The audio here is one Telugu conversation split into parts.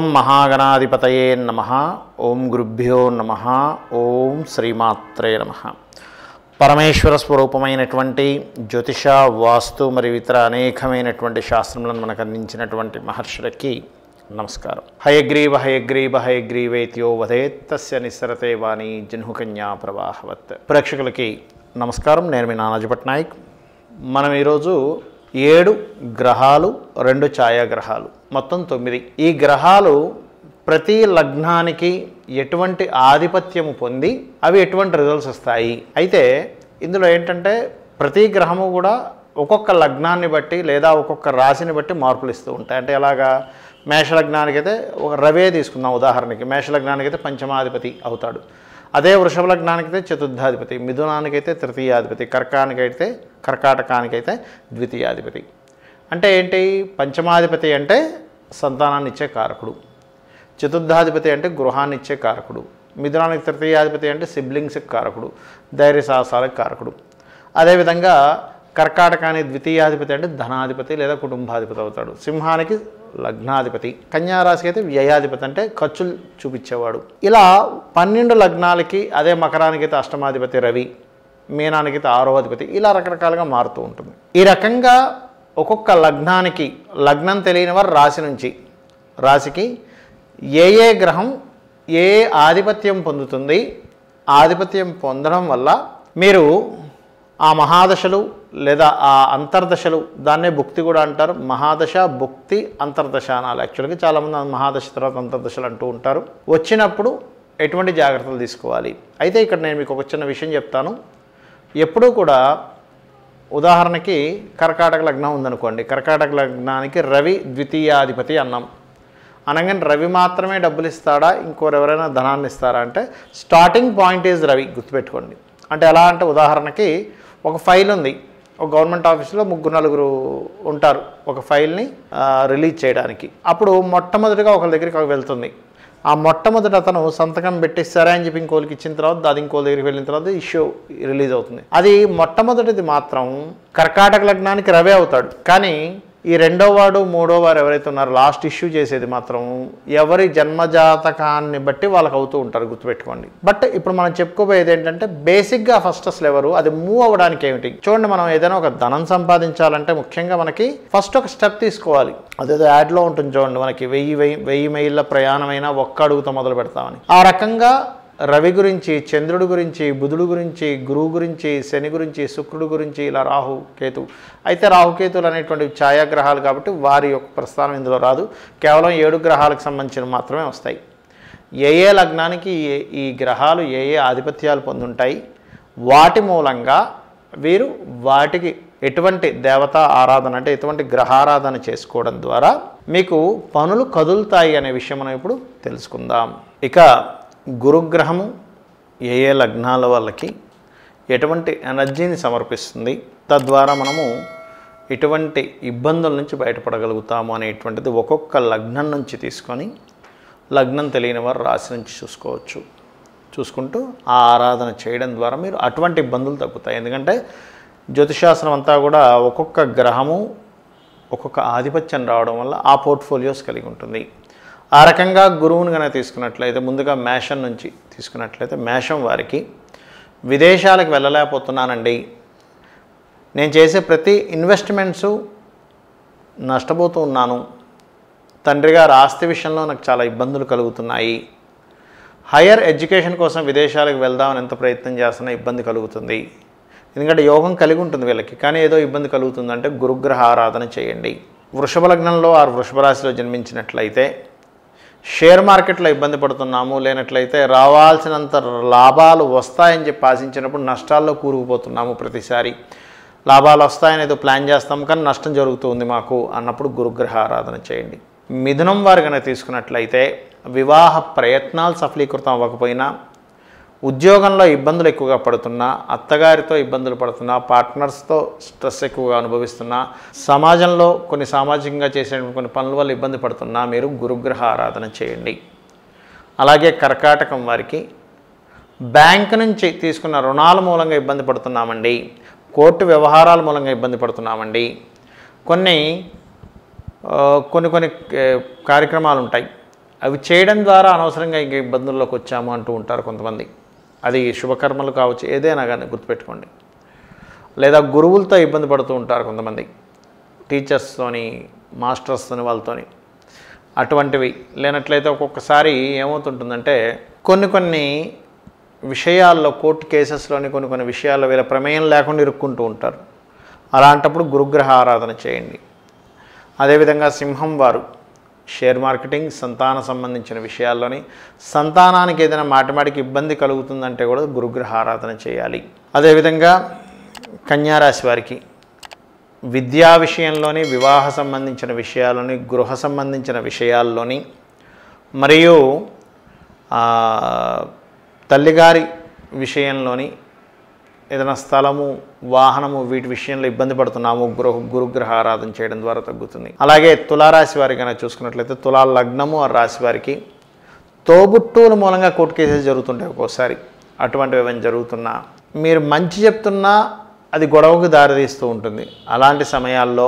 ఓం మహాగణాధిపతయే నమ ఓం గురుభ్యో నమ ఓం శ్రీమాత్రే నమ పరమేశ్వర స్వరూపమైనటువంటి జ్యోతిష వాస్తు మరియు ఇతర అనేకమైనటువంటి శాస్త్రములను మనకు అందించినటువంటి మహర్షులకి నమస్కారం హయగ్రీవ హయగ్రీవ హయగ్రీవేత్యో వదేత్ తస్య నిస్సరతే వాణి జన్హుకన్యా ప్రవాహవత్ ప్రేక్షకులకి నమస్కారం నేను మీ నానాజీ పట్నాయక్ మనం ఈరోజు ఏడు గ్రహాలు రెండు ఛాయాగ్రహాలు మొత్తం తొమ్మిది ఈ గ్రహాలు ప్రతి లగ్నానికి ఎటువంటి ఆధిపత్యము పొంది అవి ఎటువంటి రిజల్ట్స్ వస్తాయి అయితే ఇందులో ఏంటంటే ప్రతి గ్రహము కూడా ఒక్కొక్క లగ్నాన్ని బట్టి లేదా ఒక్కొక్క రాశిని బట్టి మార్పులు ఇస్తూ ఉంటాయి అంటే ఎలాగా మేషలగ్నానికి అయితే ఒక రవే తీసుకుందాం ఉదాహరణకి మేషలగ్నానికి అయితే పంచమాధిపతి అవుతాడు అదే వృషభ లగ్నానికైతే చతుర్థాధిపతి మిథునానికైతే తృతీయాధిపతి కర్కానికైతే కర్కాటకానికైతే ద్వితీయాధిపతి అంటే ఏంటి పంచమాధిపతి అంటే సంతానాన్ని ఇచ్చే కారకుడు చతుర్థాధిపతి అంటే గృహాన్ని ఇచ్చే కారకుడు మిథునానికి తృతీయాధిపతి అంటే సిబ్లింగ్స్కి కారకుడు ధైర్య సాహసాలకు కారకుడు అదేవిధంగా కర్కాటకాని ద్వితీయాధిపతి అంటే ధనాధిపతి లేదా కుటుంబాధిపతి అవుతాడు సింహానికి లగ్నాధిపతి కన్యారాశికి అయితే వ్యయాధిపతి అంటే ఖర్చులు చూపించేవాడు ఇలా పన్నెండు లగ్నాలకి అదే మకరానికి అయితే అష్టమాధిపతి రవి మీనానికి అయితే ఆరో అధిపతి ఇలా రకరకాలుగా మారుతూ ఉంటుంది ఈ రకంగా ఒక్కొక్క లగ్నానికి లగ్నం తెలియని వారు రాశి నుంచి రాశికి ఏ ఏ గ్రహం ఏ ఏ ఆధిపత్యం పొందుతుంది ఆధిపత్యం పొందడం వల్ల మీరు ఆ మహాదశలు లేదా ఆ అంతర్దశలు దాన్నే భుక్తి కూడా అంటారు మహాదశ భుక్తి అంతర్దశ అనాలి యాక్చువల్గా చాలామంది ఆ మహాదశ తర్వాత అంతర్దశలు అంటూ ఉంటారు వచ్చినప్పుడు ఎటువంటి జాగ్రత్తలు తీసుకోవాలి అయితే ఇక్కడ నేను మీకు ఒక చిన్న విషయం చెప్తాను ఎప్పుడూ కూడా ఉదాహరణకి కర్కాటక లగ్నం ఉందనుకోండి కర్కాటక లగ్నానికి రవి ద్వితీయాధిపతి అన్నాం అనగానే రవి మాత్రమే డబ్బులు ఇస్తాడా ఇంకోరు ఎవరైనా ధనాన్ని ఇస్తారా అంటే స్టార్టింగ్ పాయింట్ ఈజ్ రవి గుర్తుపెట్టుకోండి అంటే ఎలా అంటే ఉదాహరణకి ఒక ఫైల్ ఉంది ఒక గవర్నమెంట్ ఆఫీస్లో ముగ్గురు నలుగురు ఉంటారు ఒక ఫైల్ని ఆ, రిలీజ్ చేయడానికి అప్పుడు మొట్టమొదటిగా ఒకరి దగ్గరికి వెళ్తుంది ఆ మొట్టమొదటి అతను సంతకం పెట్టి సరే అని చెప్పి ఇంకోళ్ళకి ఇచ్చిన తర్వాత అది ఇంకో దగ్గరికి వెళ్ళిన తర్వాత ఇష్యూ రిలీజ్ అవుతుంది అది మొట్టమొదటిది మాత్రం కర్కాటక లగ్నానికి రవే అవుతాడు కానీ ఈ రెండో వాడు మూడో వారు ఎవరైతే ఉన్నారో లాస్ట్ ఇష్యూ చేసేది మాత్రం ఎవరి జన్మజాతకాన్ని బట్టి వాళ్ళకి అవుతూ ఉంటారు గుర్తుపెట్టుకోండి బట్ ఇప్పుడు మనం చెప్పుకోబోయేది ఏంటంటే బేసిక్గా ఫస్ట్ అసలు ఎవరు అది మూవ్ అవ్వడానికి ఏమిటి చూడండి మనం ఏదైనా ఒక ధనం సంపాదించాలంటే ముఖ్యంగా మనకి ఫస్ట్ ఒక స్టెప్ తీసుకోవాలి అదేదో యాడ్లో ఉంటుంది చూడండి మనకి వెయ్యి వెయ్యి వెయ్యి మైళ్ళ ప్రయాణమైనా ఒక్క అడుగుతో మొదలు పెడతామని ఆ రకంగా రవి గురించి చంద్రుడి గురించి బుధుడు గురించి గురువు గురించి శని గురించి శుక్రుడు గురించి ఇలా రాహు కేతు అయితే రాహుకేతులు అనేటువంటి ఛాయాగ్రహాలు కాబట్టి వారి యొక్క ప్రస్థానం ఇందులో రాదు కేవలం ఏడు గ్రహాలకు సంబంధించిన మాత్రమే వస్తాయి ఏ ఏ లగ్నానికి ఏ- ఈ గ్రహాలు ఏ ఏ ఆధిపత్యాలు పొందుంటాయి వాటి మూలంగా వీరు వాటికి ఎటువంటి దేవతా ఆరాధన అంటే ఎటువంటి గ్రహారాధన చేసుకోవడం ద్వారా మీకు పనులు కదులుతాయి అనే విషయం మనం ఇప్పుడు తెలుసుకుందాం ఇక గురుగ్రహము ఏ ఏ లగ్నాల వాళ్ళకి ఎటువంటి ఎనర్జీని సమర్పిస్తుంది తద్వారా మనము ఎటువంటి ఇబ్బందుల నుంచి బయటపడగలుగుతాము అనేటువంటిది ఒక్కొక్క లగ్నం నుంచి తీసుకొని లగ్నం తెలియని వారు రాశి నుంచి చూసుకోవచ్చు చూసుకుంటూ ఆ ఆరాధన చేయడం ద్వారా మీరు అటువంటి ఇబ్బందులు తగ్గుతాయి ఎందుకంటే జ్యోతిశాస్త్రం అంతా కూడా ఒక్కొక్క గ్రహము ఒక్కొక్క ఆధిపత్యం రావడం వల్ల ఆ పోర్ట్ఫోలియోస్ కలిగి ఉంటుంది ఆ రకంగా గురువుని కనుక తీసుకున్నట్లయితే ముందుగా మేషం నుంచి తీసుకున్నట్లయితే మేషం వారికి విదేశాలకు వెళ్ళలేకపోతున్నానండి నేను చేసే ప్రతి ఇన్వెస్ట్మెంట్సు నష్టపోతూ ఉన్నాను తండ్రి గారు ఆస్తి విషయంలో నాకు చాలా ఇబ్బందులు కలుగుతున్నాయి హయ్యర్ ఎడ్యుకేషన్ కోసం విదేశాలకు వెళ్దామని ఎంత ప్రయత్నం చేస్తున్నా ఇబ్బంది కలుగుతుంది ఎందుకంటే యోగం కలిగి ఉంటుంది వీళ్ళకి కానీ ఏదో ఇబ్బంది కలుగుతుందంటే గురుగ్రహ ఆరాధన చేయండి వృషభ లగ్నంలో ఆ వృషభ రాశిలో జన్మించినట్లయితే షేర్ మార్కెట్లో ఇబ్బంది పడుతున్నాము లేనట్లయితే రావాల్సినంత లాభాలు వస్తాయని చెప్పి ఆశించినప్పుడు నష్టాల్లో కూరుకుపోతున్నాము ప్రతిసారి లాభాలు వస్తాయని ఏదో ప్లాన్ చేస్తాం కానీ నష్టం జరుగుతుంది మాకు అన్నప్పుడు గురుగ్రహ ఆరాధన చేయండి మిథునం వారు కనుక తీసుకున్నట్లయితే వివాహ ప్రయత్నాలు సఫలీకృతం అవ్వకపోయినా ఉద్యోగంలో ఇబ్బందులు ఎక్కువగా పడుతున్నా అత్తగారితో ఇబ్బందులు పడుతున్నా పార్ట్నర్స్తో స్ట్రెస్ ఎక్కువగా అనుభవిస్తున్నా సమాజంలో కొన్ని సామాజికంగా చేసే కొన్ని పనుల వల్ల ఇబ్బంది పడుతున్నా మీరు గురుగ్రహ ఆరాధన చేయండి అలాగే కర్కాటకం వారికి బ్యాంక్ నుంచి తీసుకున్న రుణాల మూలంగా ఇబ్బంది పడుతున్నామండి కోర్టు వ్యవహారాల మూలంగా ఇబ్బంది పడుతున్నామండి కొన్ని ఆ, కొన్ని కొన్ని ఏ, కార్యక్రమాలు ఉంటాయి అవి చేయడం ద్వారా అనవసరంగా ఇంక ఇబ్బందుల్లోకి వచ్చాము అంటూ ఉంటారు కొంతమంది అది శుభకర్మలు కావచ్చు ఏదైనా కానీ గుర్తుపెట్టుకోండి లేదా గురువులతో ఇబ్బంది పడుతూ ఉంటారు కొంతమంది టీచర్స్తోని మాస్టర్స్తోని వాళ్ళతోని అటువంటివి లేనట్లయితే ఒక్కొక్కసారి ఏమవుతుంటుందంటే కొన్ని కొన్ని విషయాల్లో కోర్టు కేసెస్లోని కొన్ని కొన్ని విషయాల్లో వీళ్ళ ప్రమేయం లేకుండా ఇరుక్కుంటూ ఉంటారు అలాంటప్పుడు గురుగ్రహ ఆరాధన చేయండి అదేవిధంగా సింహం వారు షేర్ మార్కెటింగ్ సంతాన సంబంధించిన విషయాల్లోని సంతానానికి ఏదైనా మాటిమాటికి ఇబ్బంది కలుగుతుందంటే కూడా గురుగ్రహ ఆరాధన చేయాలి అదేవిధంగా కన్యారాశి వారికి విద్యా విషయంలోని వివాహ సంబంధించిన విషయాల్లోని గృహ సంబంధించిన విషయాల్లోని మరియు ఆ, తల్లిగారి విషయంలోని ఏదైనా స్థలము వాహనము వీటి విషయంలో ఇబ్బంది పడుతున్నాము గృహ గురుగ్రహ ఆరాధన చేయడం ద్వారా తగ్గుతుంది అలాగే తులారాశి వారికి కనుక చూసుకున్నట్లయితే తులా లగ్నము ఆ రాశి వారికి తోబుట్టువుల మూలంగా కోర్టు కేసెస్ జరుగుతుంటాయి ఒక్కోసారి అటువంటివి ఏమైనా జరుగుతున్నా మీరు మంచి చెప్తున్నా అది గొడవకు దారితీస్తూ ఉంటుంది అలాంటి సమయాల్లో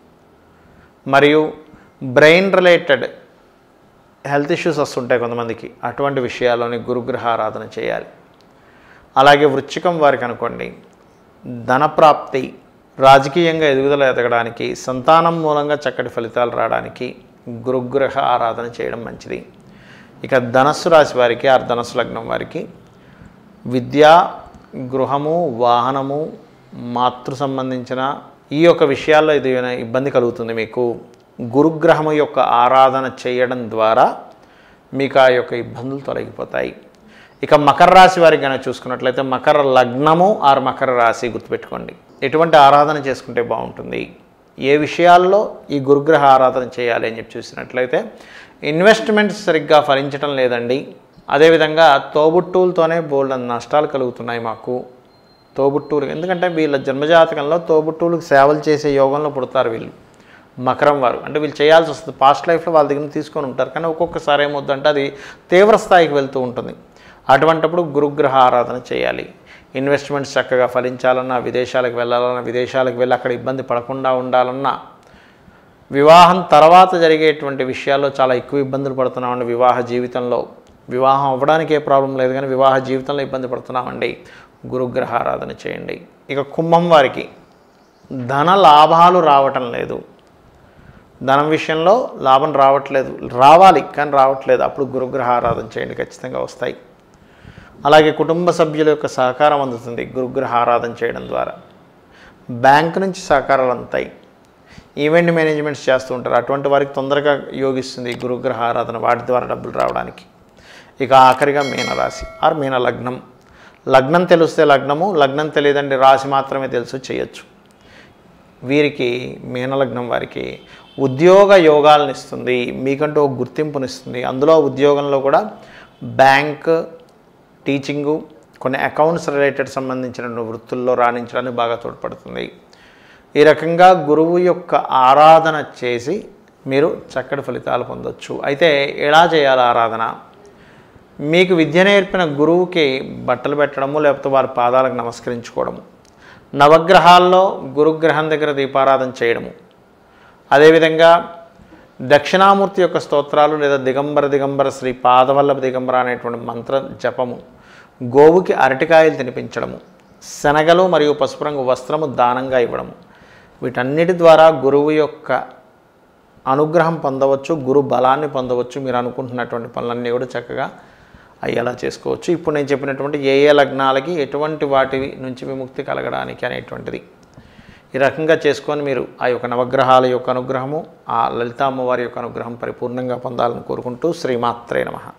మరియు బ్రెయిన్ రిలేటెడ్ హెల్త్ ఇష్యూస్ వస్తుంటాయి కొంతమందికి అటువంటి విషయాల్లోని గురుగ్రహ ఆరాధన చేయాలి అలాగే వృచ్చికం వారికి అనుకోండి ధనప్రాప్తి రాజకీయంగా ఎదుగుదల ఎదగడానికి సంతానం మూలంగా చక్కటి ఫలితాలు రావడానికి గురుగ్రహ ఆరాధన చేయడం మంచిది ఇక ధనస్సు రాశి వారికి ఆ ధనస్సు లగ్నం వారికి విద్య గృహము వాహనము మాతృ సంబంధించిన ఈ యొక్క విషయాల్లో ఇది ఏమైనా ఇబ్బంది కలుగుతుంది మీకు గురుగ్రహము యొక్క ఆరాధన చేయడం ద్వారా మీకు ఆ యొక్క ఇబ్బందులు తొలగిపోతాయి ఇక మకర రాశి వారికి కనుక చూసుకున్నట్లయితే మకర లగ్నము ఆరు మకర రాశి గుర్తుపెట్టుకోండి ఎటువంటి ఆరాధన చేసుకుంటే బాగుంటుంది ఏ విషయాల్లో ఈ గురుగ్రహ ఆరాధన చేయాలి అని చెప్పి చూసినట్లయితే ఇన్వెస్ట్మెంట్స్ సరిగ్గా ఫలించడం లేదండి అదేవిధంగా తోబుట్టువులతోనే బోల్డ్ నష్టాలు కలుగుతున్నాయి మాకు తోబుట్టువులు ఎందుకంటే వీళ్ళ జన్మజాతకంలో తోబుట్టువులకు సేవలు చేసే యోగంలో పుడతారు వీళ్ళు మకరం వారు అంటే వీళ్ళు చేయాల్సి వస్తుంది పాస్ట్ లైఫ్లో వాళ్ళ దగ్గర తీసుకొని ఉంటారు కానీ ఒక్కొక్కసారి ఏమవుతుందంటే అది తీవ్ర స్థాయికి వెళ్తూ ఉంటుంది అటువంటప్పుడు గురుగ్రహ ఆరాధన చేయాలి ఇన్వెస్ట్మెంట్స్ చక్కగా ఫలించాలన్నా విదేశాలకు వెళ్ళాలన్నా విదేశాలకు వెళ్ళి అక్కడ ఇబ్బంది పడకుండా ఉండాలన్నా వివాహం తర్వాత జరిగేటువంటి విషయాల్లో చాలా ఎక్కువ ఇబ్బందులు పడుతున్నామండి వివాహ జీవితంలో వివాహం అవ్వడానికి ఏ ప్రాబ్లం లేదు కానీ వివాహ జీవితంలో ఇబ్బంది పడుతున్నామండి గురుగ్రహ ఆరాధన చేయండి ఇక కుంభం వారికి ధన లాభాలు రావటం లేదు ధనం విషయంలో లాభం రావట్లేదు రావాలి కానీ రావట్లేదు అప్పుడు గురుగ్రహ ఆరాధన చేయండి ఖచ్చితంగా వస్తాయి అలాగే కుటుంబ సభ్యుల యొక్క సహకారం అందుతుంది గురుగ్రహ ఆరాధన చేయడం ద్వారా బ్యాంక్ నుంచి సహకారాలు అందుతాయి ఈవెంట్ మేనేజ్మెంట్స్ చేస్తూ ఉంటారు అటువంటి వారికి తొందరగా యోగిస్తుంది ఈ గురుగ్రహ ఆరాధన వాటి ద్వారా డబ్బులు రావడానికి ఇక ఆఖరిగా మీనరాశి ఆర్ మీన లగ్నం లగ్నం తెలిస్తే లగ్నము లగ్నం తెలియదండి రాశి మాత్రమే తెలుసు చేయొచ్చు వీరికి మీనలగ్నం వారికి ఉద్యోగ యోగాలను ఇస్తుంది మీకంటూ ఒక గుర్తింపునిస్తుంది అందులో ఉద్యోగంలో కూడా బ్యాంక్ టీచింగు కొన్ని అకౌంట్స్ రిలేటెడ్ సంబంధించిన వృత్తుల్లో రాణించడానికి బాగా తోడ్పడుతుంది ఈ రకంగా గురువు యొక్క ఆరాధన చేసి మీరు చక్కటి ఫలితాలు పొందొచ్చు అయితే ఎలా చేయాలి ఆరాధన మీకు విద్య నేర్పిన గురువుకి బట్టలు పెట్టడము లేకపోతే వారి పాదాలకు నమస్కరించుకోవడము నవగ్రహాల్లో గురుగ్రహం దగ్గర దీపారాధన చేయడము అదేవిధంగా దక్షిణామూర్తి యొక్క స్తోత్రాలు లేదా దిగంబర దిగంబర శ్రీ పాదవల్లభ దిగంబర అనేటువంటి మంత్ర జపము గోవుకి అరటికాయలు తినిపించడము శనగలు మరియు పసుపు రంగు వస్త్రము దానంగా ఇవ్వడము వీటన్నిటి ద్వారా గురువు యొక్క అనుగ్రహం పొందవచ్చు గురు బలాన్ని పొందవచ్చు మీరు అనుకుంటున్నటువంటి పనులన్నీ కూడా చక్కగా అయ్యేలా చేసుకోవచ్చు ఇప్పుడు నేను చెప్పినటువంటి ఏ ఏ లగ్నాలకి ఎటువంటి వాటి నుంచి విముక్తి కలగడానికి అనేటువంటిది ఈ రకంగా చేసుకొని మీరు ఆ యొక్క నవగ్రహాల యొక్క అనుగ్రహము ఆ లలితా అమ్మవారి యొక్క అనుగ్రహం పరిపూర్ణంగా పొందాలని కోరుకుంటూ శ్రీమాత్రే నమః